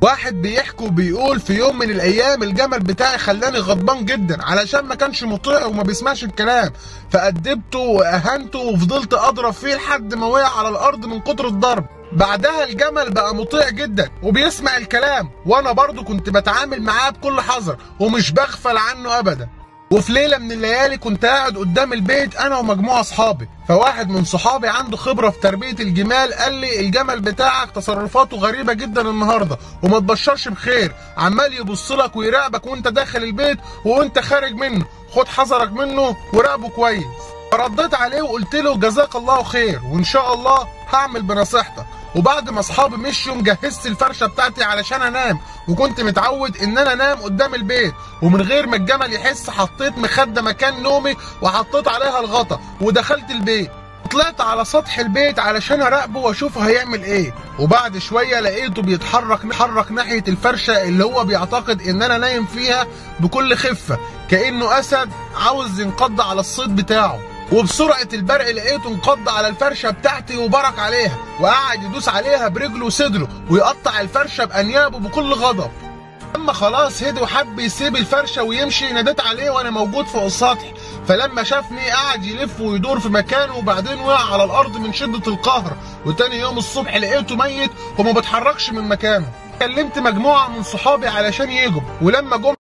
واحد بيحكي وبيقول في يوم من الايام الجمل بتاعي خلاني غضبان جدا علشان ما كانش مطيع وما بيسمعش الكلام فأدبته واهنته وفضلت اضرب فيه لحد ما وقع على الارض من كتر الضرب بعدها الجمل بقى مطيع جدا وبيسمع الكلام وانا برضو كنت بتعامل معاه بكل حذر ومش بغفل عنه ابدا وفي ليله من الليالي كنت قاعد قدام البيت انا ومجموعه اصحابي فواحد من صحابي عنده خبره في تربيه الجمال قال لي الجمل بتاعك تصرفاته غريبه جدا النهارده وما تبشرش بخير عمال يبص لك ويراقبك وانت داخل البيت وانت خارج منه خد حذرك منه وراقبه كويس فرديت عليه وقلت له جزاك الله خير وان شاء الله هعمل بنصيحتك وبعد ما اصحابي مشيوا جهزت الفرشه بتاعتي علشان انام وكنت متعود ان انا انام قدام البيت ومن غير ما الجمل يحس حطيت مخده مكان نومي وحطيت عليها الغطا ودخلت البيت طلعت على سطح البيت علشان اراقبه واشوفه هيعمل ايه وبعد شويه لقيته بيتحرك بيتحرك ناحيه الفرشه اللي هو بيعتقد ان انا نايم فيها بكل خفه كانه اسد عاوز ينقض على الصيد بتاعه وبسرعة البرق لقيته انقض على الفرشة بتاعتي وبرك عليها وقعد يدوس عليها برجله وصدره ويقطع الفرشة بأنيابه بكل غضب لما خلاص هدي وحب يسيب الفرشة ويمشي ناديت عليه وانا موجود فوق السطح فلما شافني قعد يلف ويدور في مكانه وبعدين وقع على الارض من شدة القهر وتاني يوم الصبح لقيته ميت وما بيتحركش من مكانه كلمت مجموعة من صحابي علشان يجوا ولما جم